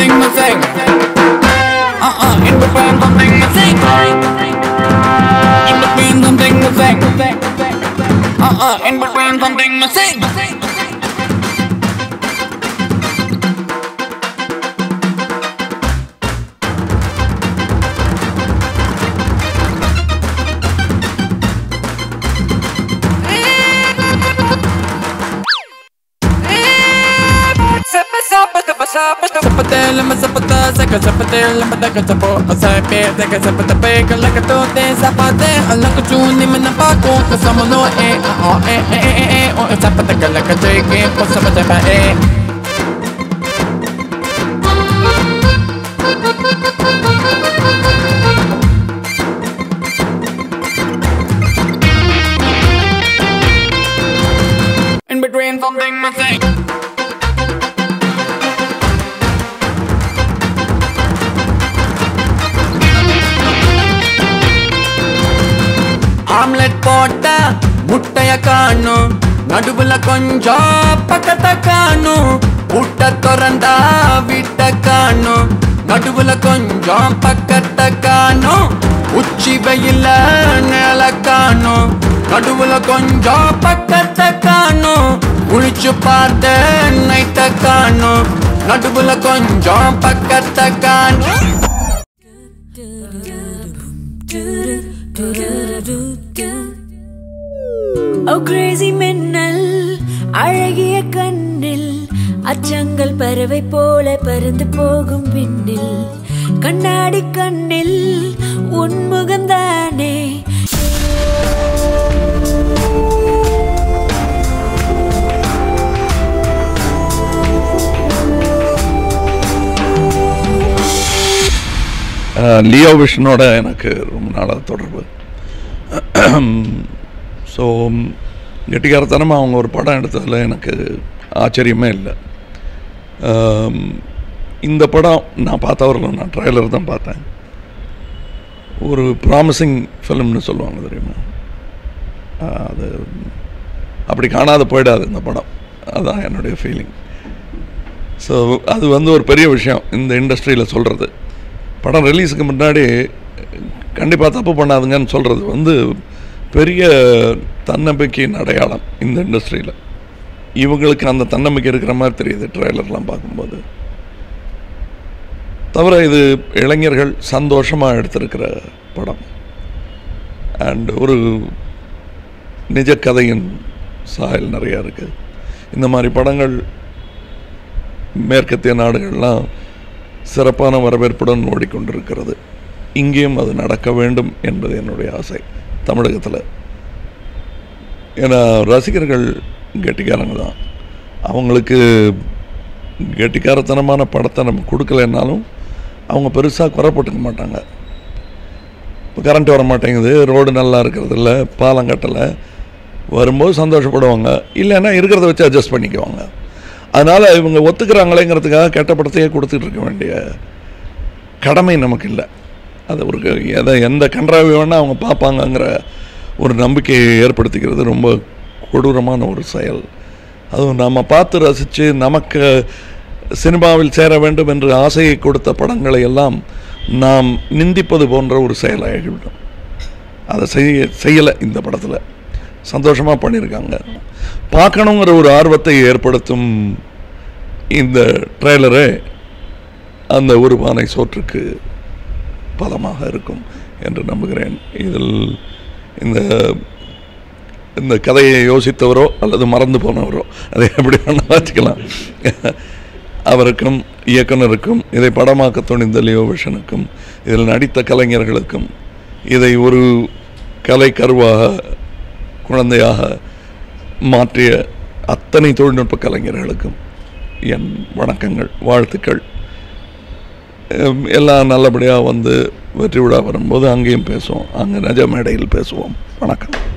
something missing. Uh-uh, in between something missing. In between something missing. Uh-uh, in between something missing. Zapatela, ma zapata, saca zapatela, ma daca zapo, ma sape, daca zapata pega, la catote, zapate, alla cuciuni, ma napaco, que somos no eh, oh, eh, eh, eh, eh, oh, zapata, que la cacheque, pues zapata, eh. In between something missing. Omelette போட்ட முட்டைய காணும் நடுவுல கொஞ்சம் பக்கத்தை காணும் ஊட்ட திறந்தா வீட்ட காணும் நடுவுல கொஞ்சம் பக்கத்தை காணும் உச்சி வெயில நில காணும் நடுவுல கொஞ்சம் பக்கத்தை காணும் குளிச்சு பார்த்த நைட்ட காணும் நடுவுல கொஞ்சம் பக்கத்தை காணும் ஓ கிரேசி மின்னல் அழகிய கண்ணில் அச்சங்கள் பறவை போல பறந்து போகும் விண்ணில் கண்ணாடி கண்ணில் உன்முகம்தானே அஹ், லியோ விஷனோட எனக்கு ரொம்ப நாளாக தொடர்பு ஸோ கெட்டிக்காரத்தனமாக அவங்க ஒரு படம் எடுத்ததில் எனக்கு ஆச்சரியமே இல்லை அம், இந்த படம் நான் பார்த்தவர்கள் நான் ட்ரைலர் தான் பார்த்தேன் ஒரு ப்ராமிசிங் ஃபிலிம்னு சொல்லுவாங்க தெரியுமா அஹ், அது அப்படி காணாத போயிடாது இந்த படம் அதான் என்னுடைய ஃபீலிங் ஸோ அது வந்து ஒரு பெரிய விஷயம் இந்த இண்டஸ்ட்ரியில் சொல்கிறது படம் ரிலீஸுக்கு முன்னாடி கண்டிப்பாக தப்பு பண்ணாதுங்கன்னு சொல்கிறது வந்து பெரிய தன்னம்பிக்கையின் அடையாளம் இந்த இண்டஸ்ட்ரியில் இவங்களுக்கு அந்த தன்னம்பிக்கை இருக்கிற மாதிரி தெரியுது ட்ரெய்லர்லாம் பார்க்கும்போது தவிர இது இளைஞர்கள் சந்தோஷமாக எடுத்திருக்கிற படம் அண்ட் ஒரு நிஜ கதையின் சாயல் நிறையா இருக்குது இந்த மாதிரி படங்கள் மேற்கத்திய நாடுகள்லாம் சிறப்பான வரவேற்புடன் ஓடிக்கொண்டிருக்கிறது இங்கேயும் அது நடக்க வேண்டும் என்பது என்னுடைய ஆசை தமிழகத்தில் ஏன்னா ரசிகர்கள் கெட்டிக்காரங்க தான் அவங்களுக்கு கெட்டிக்காரத்தனமான படத்தை நம்ம கொடுக்கலைன்னாலும் அவங்க பெருசாக குறைப்பட்டுக்க மாட்டாங்க இப்போ கரண்ட் வர மாட்டேங்குது ரோடு நல்லா இருக்கிறது இல்லை பாலம் கட்டலை வரும்போது சந்தோஷப்படுவாங்க இல்லைன்னா இருக்கிறத வச்சு அட்ஜஸ்ட் பண்ணிக்குவாங்க அதனால் இவங்க ஒத்துக்கிறாங்களேங்கிறதுக்காக கெட்ட படத்தையே கொடுத்துட்டு இருக்க வேண்டிய கடமை நமக்கு இல்லை அது ஒரு எதை எந்த கன்றாவி வேணால் அவங்க பார்ப்பாங்கங்கிற ஒரு நம்பிக்கையை ஏற்படுத்திக்கிறது ரொம்ப கொடூரமான ஒரு செயல் அதுவும் நம்ம பார்த்து ரசித்து நமக்கு சினிமாவில் சேர வேண்டும் என்று ஆசையை கொடுத்த படங்களை எல்லாம் நாம் நிந்திப்பது போன்ற ஒரு செயலாகிவிடும் அதை செய்ய செய்யலை இந்த படத்தில் சந்தோஷமாக பண்ணியிருக்காங்க பார்க்கணுங்கிற ஒரு ஆர்வத்தை ஏற்படுத்தும் இந்த ட்ரெய்லரே அந்த ஒரு பானை சோற்றுக்கு பலமாக இருக்கும் என்று நம்புகிறேன் இதில் இந்த இந்த கதையை யோசித்தவரோ அல்லது மறந்து போனவரோ அதை எப்படி வேணால் வச்சுக்கலாம் அவருக்கும் இயக்குனருக்கும் இதை படமாக்க துணிந்த லியோ விஷனுக்கும் இதில் நடித்த கலைஞர்களுக்கும் இதை ஒரு கலை கருவாக குழந்தையாக மாற்றிய அத்தனை தொழில்நுட்ப கலைஞர்களுக்கும் என் வணக்கங்கள் வாழ்த்துக்கள் எம், எல்லாம் நல்லபடியாக வந்து வெற்றி விழா வரும்போது அங்கேயும் பேசுவோம் அங்கே நிஜ மேடையில் பேசுவோம் வணக்கம்